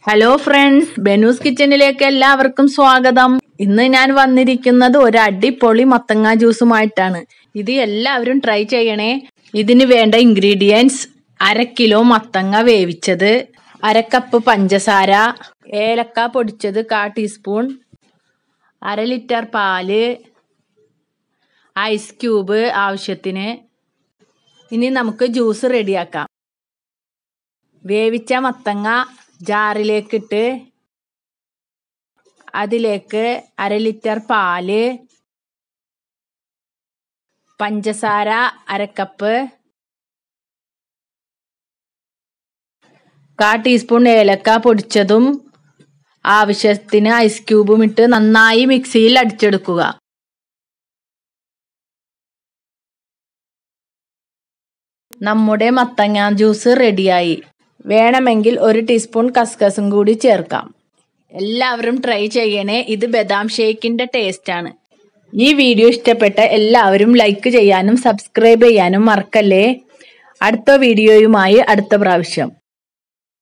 hello friends ബെനൂസ് കിച്ചണിലേക്ക് എല്ലാവർക്കും സ്വാഗതം ഇന്ന് ഞാൻ വന്നിരിക്കുന്നത് ഒരു അടിപൊളി മത്തങ്ങ ജ്യൂസുമായിട്ടാണ് ഇത് എല്ലാവരും ട്രൈ ചെയ്യണേ ഇതിന് വേണ്ട ഇൻഗ്രീഡിയൻസ് അര കിലോ മത്തങ്ങ വേവിച്ചത് അര കപ്പ് പഞ്ചസാര ഏലക്ക പൊടിച്ചത് കാ ടീസ്പൂൺ അര ലിറ്റർ പാല് ഐസ് ക്യൂബ് ആവശ്യത്തിന് ഇനി നമുക്ക് ജ്യൂസ് റെഡിയാക്കാം വേവിച്ച മത്തങ്ങ ജാറിലേക്കിട്ട് അതിലേക്ക് അര ലിറ്റർ പാല് പഞ്ചസാര അരക്കപ്പ് കാ ടീസ്പൂൺ ഏലക്ക പൊടിച്ചതും ആവശ്യത്തിന് ഐസ് ക്യൂബും ഇട്ട് നന്നായി മിക്സിയിൽ അടിച്ചെടുക്കുക നമ്മുടെ മത്തങ്ങ ജ്യൂസ് റെഡിയായി വേണമെങ്കിൽ ഒരു ടീസ്പൂൺ കസ്കസും കൂടി ചേർക്കാം എല്ലാവരും ട്രൈ ചെയ്യണേ ഇത് ബദാം ഷേക്കിന്റെ ടേസ്റ്റ് ആണ് ഈ വീഡിയോ ഇഷ്ടപ്പെട്ട എല്ലാവരും ലൈക്ക് ചെയ്യാനും സബ്സ്ക്രൈബ് ചെയ്യാനും മറക്കല്ലേ അടുത്ത വീഡിയോയുമായി അടുത്ത പ്രാവശ്യം